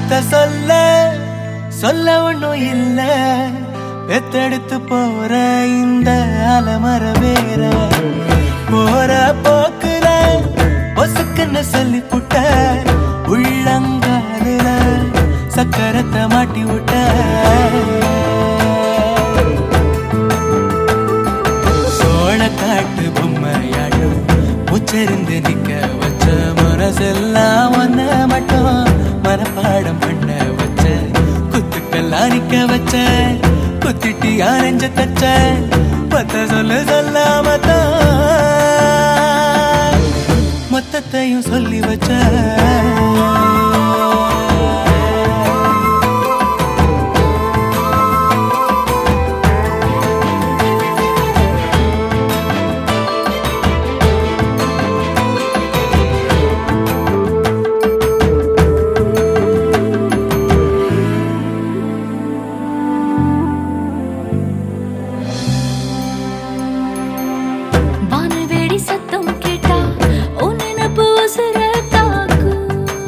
என்னத்த சொல்ல சொல்ல ஒண்ணும் இல்ல பெத்தெடுத்து போற இந்த அலமர வேற போற போக்குல பொசுக்குன்னு சொல்லி புட்ட உள்ளங்காலுல சக்கரத்தை மாட்டி விட்ட சோழ காட்டு பொம்மையாட்டும் உச்சரிந்து நிக்க வச்ச மனசெல்லாம் ஒன்ன மட்டும் மனப்பாடம் பண்ண வச்ச குத்துக்கெல்லாம் நிக்க வச்ச குத்திட்டி அரைஞ்ச தச்ச பத்த சொல்ல சொல்லாம மொத்தத்தையும் சொல்லி வச்ச வானவேடி சத்தம் கேட்டா உன் நினப்பு உசுர தாக்கும்.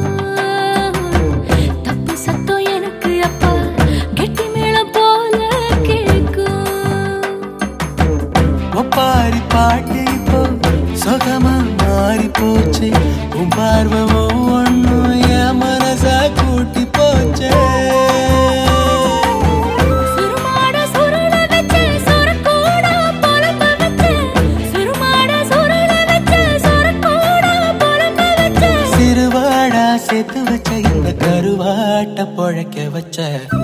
தப்பு சத்தம் எனக்கு அப்ப கெட்டி மேளம் போல கேக்கும். ஒப்பாரி பாட்டு இப்போ சுகமா மாறி போச்சு உன் பார்வை ஒவ்வொன்னும் என் மனச கூட்டி போச்சே சுருமாட சுருள வச்சு சொரக்கூட பொழம்ப வச்சு. சுருமாட சுருள வச்சு சொரக்கூட பொழம்ப வச்சு. சிறுவாடா சேர்த்து வச்ச இந்த கருவாட்ட பொழைக்க வச்ச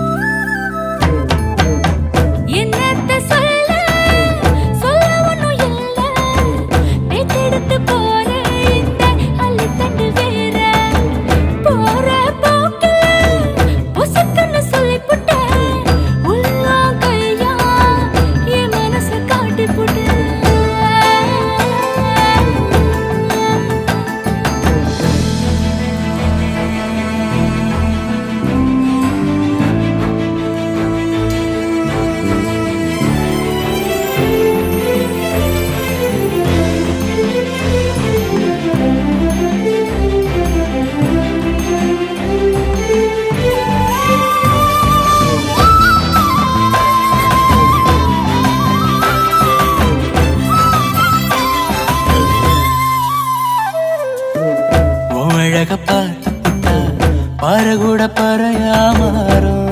என்னத்த சொல்ல சொல்ல ஒண்ணும் இல்ல பேத்தெடுத்து போற இந்த அள்ளித்தண்டு வேற போற போக்குல பொசுக்குன்னு சொல்லி புட்ட உள்ளா கையா என் மனச காட்டி புட்ட உன் அழக பார்த்து புட்டா பாறை கூட பறையா மாறும்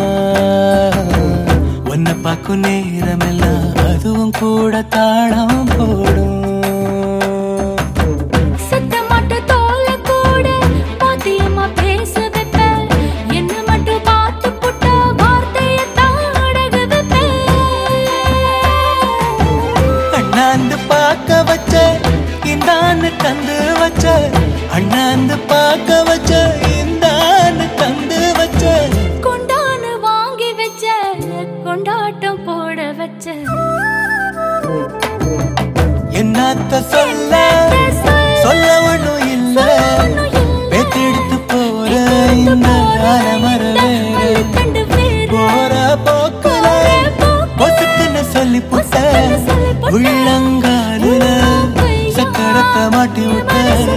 உன்னை பார்க்கும் நேரமெல்லாம் அதுவும் கூட தாளம் போடும் சத்தமாட்ட தோல கூட பாத்தியம்மா பேச வைப்ப என்ன மட்டும் பார்த்து புட்ட வார்த்தைய தாடக வைப்ப அண்ணாந்து பார்க்க வச்ச இந்தான்னு தந்து வச்ச அண்ணாந்து பார்க்க வச்ச இந்தான்னு தந்து வச்ச கொண்டான்னு வாங்கி வச்ச கொண்டாட்டம் போட வச்ச என்னத்த சொல்ல சொல்ல ஒண்ணும் இல்ல பெத்தெடுத்து போற இந்த அலமர வேற கண்டு வேற போற போக்குல பொசுக்குன்னு சொல்லி புட்ட உள்ளங்காலுல சக்கரத்தை மாட்டி விட்ட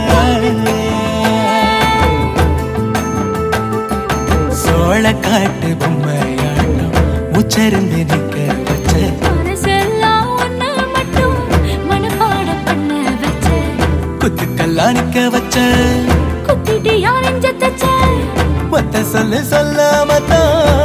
சோழ காட்டு பொம்மையாட்டம் உச்சரிந்து நிக்க வச்ச மனசெல்லாம் உன்னை மட்டும் மனப்பாடம் பண்ண வச்ச குத்துக்கெல்லாம் நிக்க வச்ச குத்திட்டு யாரெஞ்ச தச்ச ஒத்த சொல்லு சொல்லாம தான்